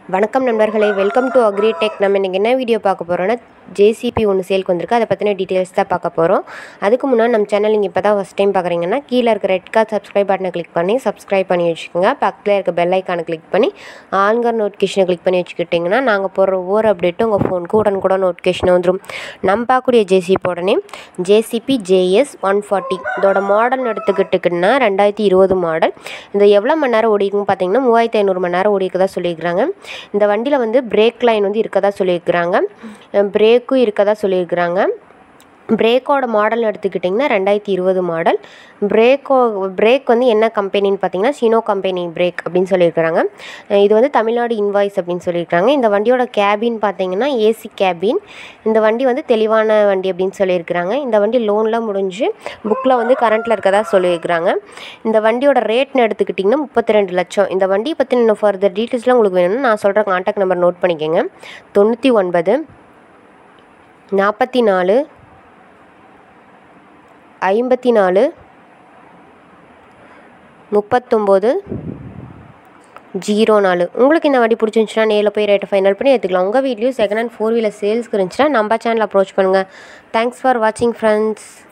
வணக்கம் நண்பர்களே welcome to agritech நம்ம இன்றைக்கி என்ன வீடியோ பார்க்க போகிறோன்னா ஜேசிபி ஒன்று சேல்க்கு வந்திருக்கு அதை பற்றின டீட்டெயில்ஸ் தான் பார்க்க போகிறோம் அதுக்கு முன்னாடி நம்ம சேனல் நீங்கள் இப்போ தான் ஃபஸ்ட் டைம் பார்க்குறீங்கன்னா கீழே இருக்க ரெட் கார்ட் சப்ஸ்கிரைப் பட்டனை கிளிக் பண்ணி சப்ஸ்கிரைப் பண்ணி வச்சுக்கோங்க பக்கத்தில் இருக்க பெல் ஐக்கானை கிளிக் பண்ணி ஆன்கர் நோட்டிஃபிகேஷனை கிளிக் பண்ணி வச்சுக்கிட்டிங்கன்னா நாங்கள் போடுற ஒவ்வொரு அப்டேட்டும் உங்கள் ஃபோனுக்கு உடனுக்குடன் நோட்டிஃபிகேஷன் வந்துடும் நம்ம பார்க்கக்கூடிய ஜேசிபியோட name JCB JS one forty இதோட மாடல் எடுத்துக்கிட்டுக்குன்னா ரெண்டாயிரத்தி இருபது மாடல் இந்த எவ்வளோ மணி நேரம் ஓடிக்குன்னு பார்த்தீங்கன்னா மூவாயிரத்தி ஐநூறு மணி நேரம் ஓடிக்கதா சொல்லியிருக்கிறாங்க இந்த வண்டியில் வந்து பிரேக் லைன் வந்து இருக்கதா சொல்லியிருக்கிறாங்க பிரேக்கும் இருக்கதா சொல்லியிருக்கிறாங்க பிரேக்கோட மாடல் எடுத்துக்கிட்டிங்கன்னா ரெண்டாயிரத்தி இருபது மாடல் பிரேக்கோ பிரேக் வந்து என்ன கம்பெனின்னு பார்த்தீங்கன்னா சினோ கம்பெனி பிரேக் அப்படின்னு சொல்லியிருக்கிறாங்க அஹ் இது வந்து தமிழ்நாடு இன்வாய்ஸ் அப்படின்னு சொல்லியிருக்காங்க இந்த வண்டியோட கேபின் பார்த்தீங்கன்னா ஏசி கேபின் இந்த வண்டி வந்து தெளிவான வண்டி அப்படின்னு சொல்லியிருக்கிறாங்க இந்த வண்டி லோன்லாம் முடிஞ்சு புக்கில் வந்து கரண்ட்டில் இருக்கதா சொல்லியிருக்கிறாங்க இந்த வண்டியோட ரேட்னு எடுத்துக்கிட்டிங்கன்னா முப்பத்தி ரெண்டு லட்சம் இந்த வண்டி பற்றின ஃபர்தர் டீட்டெயில்ஸ்லாம் உங்களுக்கு வேணும்னா நான் சொல்கிற கான்டாக்ட் நம்பர் நோட் பண்ணிக்கோங்க தொண்ணூற்றி ஒன்பது நாற்பத்தி நாலு ஐம்பத்தி நாலு முப்பத்தொம்போது ஜீரோ நாலு உங்களுக்கு இந்த வண்டி பிடிச்சிருந்துச்சுன்னா நேரில் போய் ரேட்டை ஃபைனல் பண்ணி எடுத்துக்கலாம் உங்கள் வீட்லேயும் செகண்ட் ஹேண்ட் ஃபோர் வீலர் சேல்ஸ்க்கு இருந்துச்சுன்னா நம்ம சேனல் அப்ரோச் பண்ணுங்கள் தேங்க்ஸ் ஃபார் வாட்சிங் ஃப்ரெண்ட்ஸ்